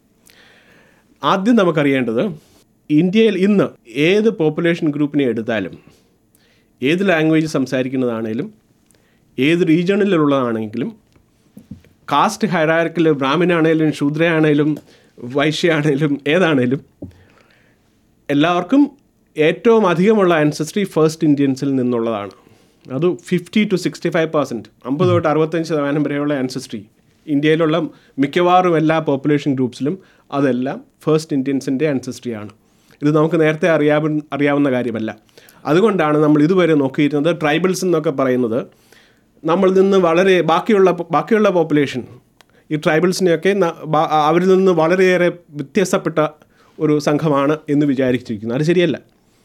S3: ആദ്യം നമുക്കറിയേണ്ടത് ഇന്ത്യയിൽ ഇന്ന് ഏത് പോപ്പുലേഷൻ ഗ്രൂപ്പിനെ എടുത്താലും ഏത് ലാംഗ്വേജ് സംസാരിക്കുന്നതാണേലും ഏത് റീജിയണിലുള്ളതാണെങ്കിലും കാസ്റ്റ് ഹൈറാർക്കിൽ ബ്രാഹ്മിനാണേലും ശൂദ്രയാണേലും വൈശ്യാണേലും ഏതാണേലും എല്ലാവർക്കും ഏറ്റവും അധികമുള്ള ആൻസസ്ട്രി ഫസ്റ്റ് ഇന്ത്യൻസിൽ നിന്നുള്ളതാണ് അത് fifty to sixty five percent അമ്പത് തൊട്ട് അറുപത്തഞ്ച് ശതമാനം വരെയുള്ള ആൻസസ്ട്രി ഇന്ത്യയിലുള്ള മിക്കവാറും എല്ലാ പോപ്പുലേഷൻ ഗ്രൂപ്പ്സിലും അതെല്ലാം ഫസ്റ്റ് ഇന്ത്യൻസിൻ്റെ ആൻസസ്ട്രിയാണ് ഇത് നമുക്ക് നേരത്തെ അറിയാവുന്ന അറിയാവുന്ന കാര്യമല്ല അതുകൊണ്ടാണ് നമ്മൾ ഇതുവരെ നോക്കിയിരുന്നത് ട്രൈബൽസ് എന്നൊക്കെ പറയുന്നത് നമ്മളിൽ നിന്ന് വളരെ ബാക്കിയുള്ള ബാക്കിയുള്ള പോപ്പുലേഷൻ ഈ ട്രൈബൽസിനെയൊക്കെ ന- ബാ- അവരിൽ നിന്ന് വളരെയേറെ വ്യത്യസ്തപ്പെട്ട ഒരു സംഘമാണ് എന്ന് വിചാരിച്ചിരിക്കുന്നു അത് ശരിയല്ല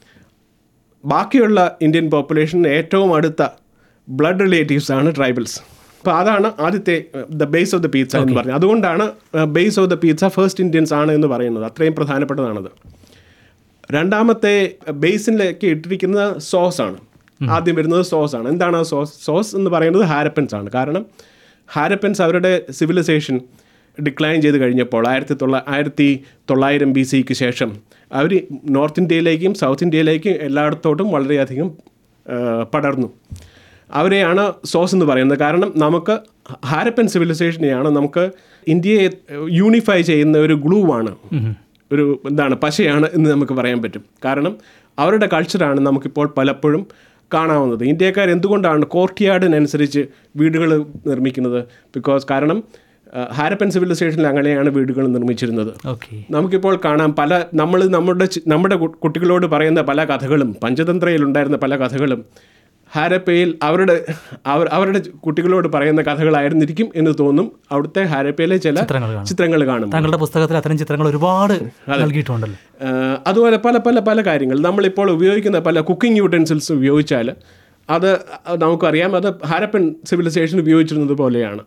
S3: ബാക്കിയുള്ള ഇന്ത്യൻ പോപ്പുലേഷന് ഏറ്റവും അടുത്ത ബ്ലഡ് റിലേറ്റീവ്സ് ആണ് ട്രൈബൽസ് അപ്പോൾ അതാണ് ആദ്യത്തെ the base of the pizza എന്ന് പറഞ്ഞത് അതുകൊണ്ടാണ് base of the pizza first Indians ആണ് എന്ന് പറയുന്നത് അത്രയും പ്രധാനപ്പെട്ടതാണത് രണ്ടാമത്തെ ബേസിനിലേക്ക് ഇട്ടിരിക്കുന്ന സോസ് ആണ് ആദ്യം വരുന്നത് സോസ് ആണ് എന്താണ് ആ സോസ് സോസ് എന്ന് പറയുന്നത് ഹാരപ്പൻസ് ആണ് കാരണം ഹാരപ്പൻസ് അവരുടെ സിവിലൈസേഷൻ ഡിക്ലൈൻ ചെയ്ത് കഴിഞ്ഞപ്പോൾ ആയിരത്തി തൊള്ള ആയിരത്തി തൊള്ളായിരം ബി സിക്ക് ശേഷം അവർ നോർത്ത് ഇന്ത്യയിലേക്കും സൗത്ത് ഇന്ത്യയിലേക്കും എല്ലായിടത്തോട്ടും വളരെയധികം ആ, പടർന്നു അവരെയാണ് സോസ് എന്ന് പറയുന്നത് കാരണം നമുക്ക് ഹാരപ്പൻ സിവിലൈസേഷനെയാണ് നമുക്ക് ഇന്ത്യയെ യൂണിഫൈ ചെയ്യുന്ന ഒരു ഗ്ലൂ ആണ് ഒരു എന്താണ് പശയാണ് എന്ന് നമുക്ക് പറയാൻ പറ്റും കാരണം അവരുടെ കൾച്ചറാണ് നമുക്കിപ്പോൾ പലപ്പോഴും കാണാവുന്നത് ഇന്ത്യക്കാർ എന്തുകൊണ്ടാണ് കോർട്ട്യാർഡിനനുസരിച്ച് വീടുകൾ നിർമ്മിക്കുന്നത് ബിക്കോസ് കാരണം ആ, ഹാരപ്പൻ സിവിലൈസേഷനിൽ അങ്ങനെയാണ് വീടുകൾ നിർമ്മിച്ചിരുന്നത്
S2: ഓക്കെ
S3: നമുക്കിപ്പോൾ കാണാം പല നമ്മൾ നമ്മുടെ ചി- നമ്മുടെ കു- കുട്ടികളോട് പറയുന്ന പല കഥകളും പഞ്ചതന്ത്രയിൽ ഉണ്ടായിരുന്ന പല കഥകളും ഹാരപ്പയിൽ അവരുടെ അവർ അവരുടെ കുട്ടികളോട് പറയുന്ന കഥകളായിരുന്നിരിക്കും എന്ന് തോന്നും അവിടുത്തെ ഹാരപ്പയിലെ ചില
S2: ചിത്രങ്ങൾ കാണും.
S3: ചിത്രങ്ങൾ കാണും
S2: താങ്കളുടെ പുസ്തകത്തിൽ അത്തരം ചിത്രങ്ങൾ ഒരുപാട് നൽകിയിട്ടുണ്ടല്ലോ
S3: ആഹ് അതുപോലെ പല പല പല കാര്യങ്ങൾ നമ്മളിപ്പോൾ ഉപയോഗിക്കുന്ന പല കുക്കിംഗ് യൂട്ടൻസിൽസ് ഉപയോഗിച്ചാൽ അത് നമുക്കറിയാം അത് ഹാരപ്പൻ സിവിലൈസേഷൻ ഉപയോഗിച്ചിരുന്നത് പോലെയാണ്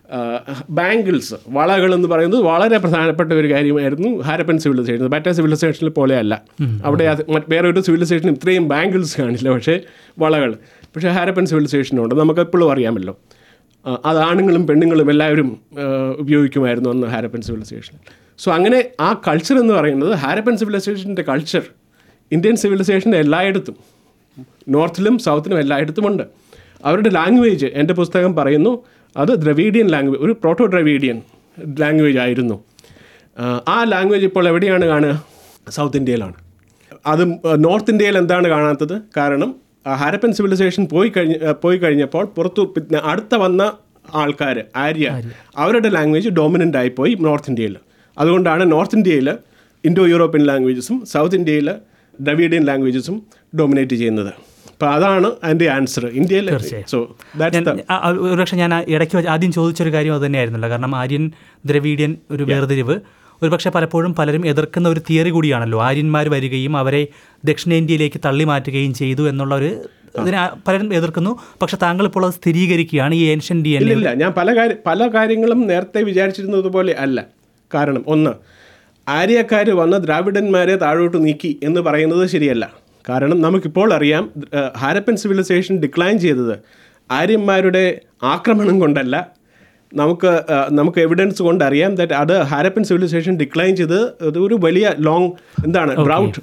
S3: ബാങ്കിൾസ് വളകൾ എന്ന് പറയുന്നത് വളരെ പ്രധാനപ്പെട്ട ഒരു കാര്യമായിരുന്നു ഹാരപ്പൻ സിവിലൈസേഷൻ മറ്റേ സിവിലൈസേഷനിൽ പോലെയല്ല അവിടെ അത് മറ്റ് വേറെ ഒരു സിവിലൈസേഷൻ ഇത്രയും ബാങ്കിൾസ് കാണില്ല പക്ഷേ വളകൾ പക്ഷേ ഹാരപ്പൻ സിവിലൈസേഷനുണ്ട് നമുക്കെപ്പോഴും അറിയാമല്ലോ ആ, അത് ആണുങ്ങളും പെണ്ണുങ്ങളും എല്ലാവരും ആ, ഉപയോഗിക്കുമായിരുന്നു അന്ന് ഹാരപ്പൻ സിവിലൈസേഷൻ സോ അങ്ങനെ ആ കൾച്ചർ എന്ന് പറയുന്നത് ഹാരപ്പൻ സിവിലൈസേഷൻ്റെ കൾച്ചർ ഇന്ത്യൻ സിവിലൈസേഷൻ്റെ എല്ലായിടത്തും നോർത്തിലും സൗത്തിലും എല്ലായിടത്തുമുണ്ട് അവരുടെ ലാംഗ്വേജ് എൻ്റെ പുസ്തകം പറയുന്നു അത് ദ്രവീഡിയൻ ലാംഗ്വേജ് ഒരു പ്രോട്ടോ ദ്രവീഡിയൻ ലാംഗ്വേജ് ആയിരുന്നു ആ, ആ ലാംഗ്വേജ് ഇപ്പോൾ എവിടെയാണ് കാണുക സൗത്ത് ഇന്ത്യയിലാണ് അത് നോർത്ത് ഇന്ത്യയിൽ എന്താണ് കാണാത്തത് കാരണം ആ, ഹാരപ്പൻ സിവിലൈസേഷൻ പോയി കഴിഞ്ഞ ആ, പോയി കഴിഞ്ഞപ്പോൾ പുറത്തു പിന്നെ അടുത്ത വന്ന ആൾക്കാർ ആര്യ അവരുടെ ലാംഗ്വേജ് ഡോമിനൻ്റ് ആയിപ്പോയി നോർത്ത് ഇന്ത്യയിൽ അതുകൊണ്ടാണ് നോർത്ത് ഇന്ത്യയിൽ ഇൻഡോ യൂറോപ്യൻ ലാംഗ്വേജസും സൗത്ത് ഇന്ത്യയിൽ ദ്രവീഡിയൻ ലാംഗ്വേജസും ഡോമിനേറ്റ് ചെയ്യുന്നത് അപ്പോൾ അതാണ് അതിൻ്റെ ആൻസർ ഇന്ത്യയിൽ സോ ദാറ്റ്സ്
S2: ഞാൻ ആ, ആ, ഒരുപക്ഷെ ഞാൻ ആ ഇടയ്ക്ക് വെച്ച് ആദ്യം ചോദിച്ചൊരു കാര്യം അത് തന്നെയായിരുന്നല്ലോ കാരണം ആര്യൻ ദ്രവീഡിയൻ ഒരു വേർതിരിവ് ഒരുപക്ഷെ പലപ്പോഴും പലരും എതിർക്കുന്ന ഒരു തിയറി കൂടിയാണല്ലോ ആര്യന്മാർ വരികയും അവരെ ദക്ഷിണേന്ത്യയിലേക്ക് തള്ളി മാറ്റുകയും ചെയ്തു എന്നുള്ള ഒരു ഇതിനെ ആ- പലരും എതിർക്കുന്നു പക്ഷെ താങ്കൾ ഇപ്പോൾ അത് സ്ഥിരീകരിക്കുകയാണ് ഈ ഏൻഷ്യൻ ഡി എൻ
S3: ഇല്ല ഇല്ല ഞാൻ പല കാര്യ പല കാര്യങ്ങളും നേരത്തെ വിചാരിച്ചിരുന്നത് പോലെ അല്ല കാരണം ഒന്ന് ആര്യക്കാർ വന്ന ദ്രാവിഡന്മാരെ താഴോട്ട് നീക്കി എന്ന് പറയുന്നത് ശരിയല്ല കാരണം നമുക്കിപ്പോൾ അറിയാം ഏഹ്, ഹാരപ്പൻ സിവിലൈസേഷൻ ഡിക്ലൈൻ ചെയ്തത് ആര്യന്മാരുടെ ആക്രമണം കൊണ്ടല്ല നമുക്ക് ഏഹ്, നമുക്ക് എവിഡൻസ് കൊണ്ട് അറിയാം ദാറ്റ് അത് ഹാരപ്പൻ സിവിലൈസേഷൻ ഡിക്ലൈൻ ചെയ്ത് അത് ഒരു വലിയ ലോങ് എന്താണ് ഡ്രൗട്ട്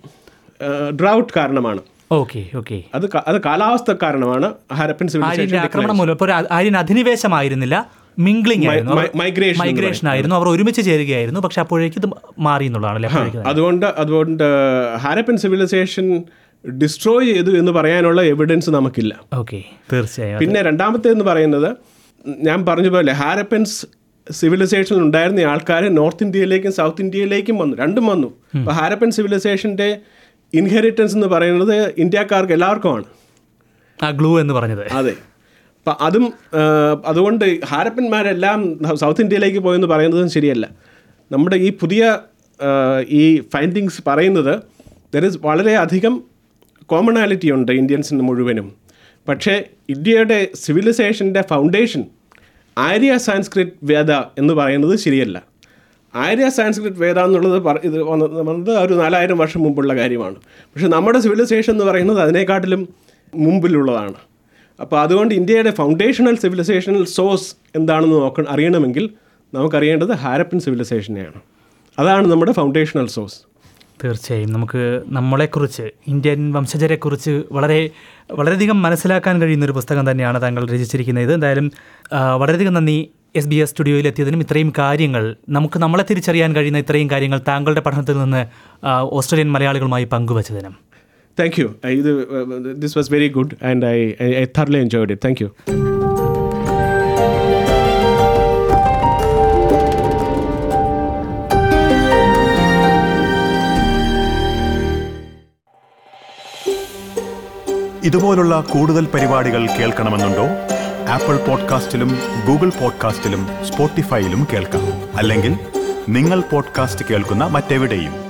S3: ഡ്രൗട്ട് കാരണമാണ്
S2: ഓക്കെ ഓക്കെ
S3: അത് ക- അത് കാലാവസ്ഥ കാരണമാണ് ഹാരപ്പൻ
S2: ആര്യന്റെ
S3: സിവിലൈസേഷൻ
S2: ആക്രമണം മൂലം ഇപ്പോൾ ഒരു ആര്യൻ അധിനിവേശമായിരുന്നില്ല മിംഗ്ലിംഗ് ആയിരുന്നു
S3: മൈ- migration എന്ന്
S2: മൈഗ്രേഷൻ ആയിരുന്നു അവർ ഒരുമിച്ച് ചേരുകയായിരുന്നു പക്ഷെ അപ്പോഴേക്ക് ഇത് മാറി എന്നുള്ളതാണല്ലേ അപ്പോഴേക്ക്
S3: അതുകൊണ്ട് അതുകൊണ്ട് ഹാരപ്പൻ സിവിലൈസേഷൻ ഡിസ്ട്രോയ് ചെയ്തു എന്ന് പറയാനുള്ള എവിഡൻസ് നമുക്കില്ല
S2: ഓക്കെ തീർച്ചയായും
S3: പിന്നെ രണ്ടാമത്തേന്ന് പറയുന്നത് ഞാൻ പറഞ്ഞ പോലെ ഹാരപ്പൻസ് സിവിലൈസേഷനിൽ ഉണ്ടായിരുന്ന ആൾക്കാർ നോർത്ത് ഇന്ത്യയിലേക്കും സൗത്ത് ഇന്ത്യയിലേക്കും വന്നു രണ്ടും വന്നു അപ്പോൾ ഹാരപ്പൻ സിവിലൈസേഷൻ്റെ ഇൻഹെറിറ്റൻസ് എന്ന് പറയുന്നത് ഇന്ത്യക്കാർക്ക് എല്ലാവർക്കുമാണ്
S2: ആ ഗ്ലൂ എന്ന് പറഞ്ഞത്
S3: അതെ അപ്പം അതും ആ, അതുകൊണ്ട് ഹാരപ്പന്മാരെല്ലാം സൗത്ത് ഇന്ത്യയിലേക്ക് പോയെന്ന് പറയുന്നതും ശരിയല്ല നമ്മുടെ ഈ പുതിയ ആ, ഈ ഫൈൻഡിങ്സ് പറയുന്നത് ദർ ഇസ് വളരെയധികം കോമണാലിറ്റി ഉണ്ട് ഇന്ത്യൻസിന് മുഴുവനും പക്ഷേ ഇന്ത്യയുടെ സിവിലൈസേഷൻ്റെ ഫൗണ്ടേഷൻ ആര്യ സാൻസ്ക്രിറ്റ് വേദ എന്ന് പറയുന്നത് ശരിയല്ല ആര്യ സാൻസ്ക്രിറ്റ് വേദ എന്നുള്ളത് പറ- ഇത് വന്നത് വന്നത് ഒരു നാലായിരം വർഷം മുമ്പുള്ള കാര്യമാണ് പക്ഷെ നമ്മുടെ സിവിലൈസേഷൻ എന്ന് പറയുന്നത് അതിനെക്കാട്ടിലും മുമ്പിലുള്ളതാണ് അപ്പോൾ അതുകൊണ്ട് ഇന്ത്യയുടെ ഫൗണ്ടേഷണൽ സിവിലൈസേഷണൽ സോഴ്സ് എന്താണെന്ന് നോക്ക അറിയണമെങ്കിൽ നമുക്കറിയേണ്ടത് ഹാരപ്പൻ സിവിലൈസേഷനെയാണ് അതാണ് നമ്മുടെ ഫൗണ്ടേഷണൽ സോഴ്സ്
S2: തീർച്ചയായും നമുക്ക് നമ്മളെക്കുറിച്ച് ഇന്ത്യൻ വംശജരെക്കുറിച്ച് വളരെ വളരെയധികം മനസ്സിലാക്കാൻ കഴിയുന്ന ഒരു പുസ്തകം തന്നെയാണ് താങ്കൾ രചിച്ചിരിക്കുന്നത് ഇത് എന്തായാലും ആ, വളരെയധികം നന്ദി എസ് ബി എസ് സ്റ്റുഡിയോയിൽ എത്തിയതിനും ഇത്രയും കാര്യങ്ങൾ നമുക്ക് നമ്മളെ തിരിച്ചറിയാൻ കഴിയുന്ന ഇത്രയും കാര്യങ്ങൾ താങ്കളുടെ പഠനത്തിൽ നിന്ന് ആ, ഓസ്ട്രേലിയൻ മലയാളികളുമായി പങ്കുവച്ചതിനും
S3: താങ്ക് യു ഇത് this was very good and I I thoroughly enjoyed it thank you
S1: ഇതുപോലുള്ള കൂടുതൽ പരിപാടികൾ കേൾക്കണമെന്നുണ്ടോ ആപ്പിൾ പോഡ്കാസ്റ്റിലും ഗൂഗിൾ പോഡ്കാസ്റ്റിലും സ്പോട്ടിഫൈയിലും കേൾക്കാം അല്ലെങ്കിൽ നിങ്ങൾ പോഡ്കാസ്റ്റ് കേൾക്കുന്ന മറ്റെവിടെയും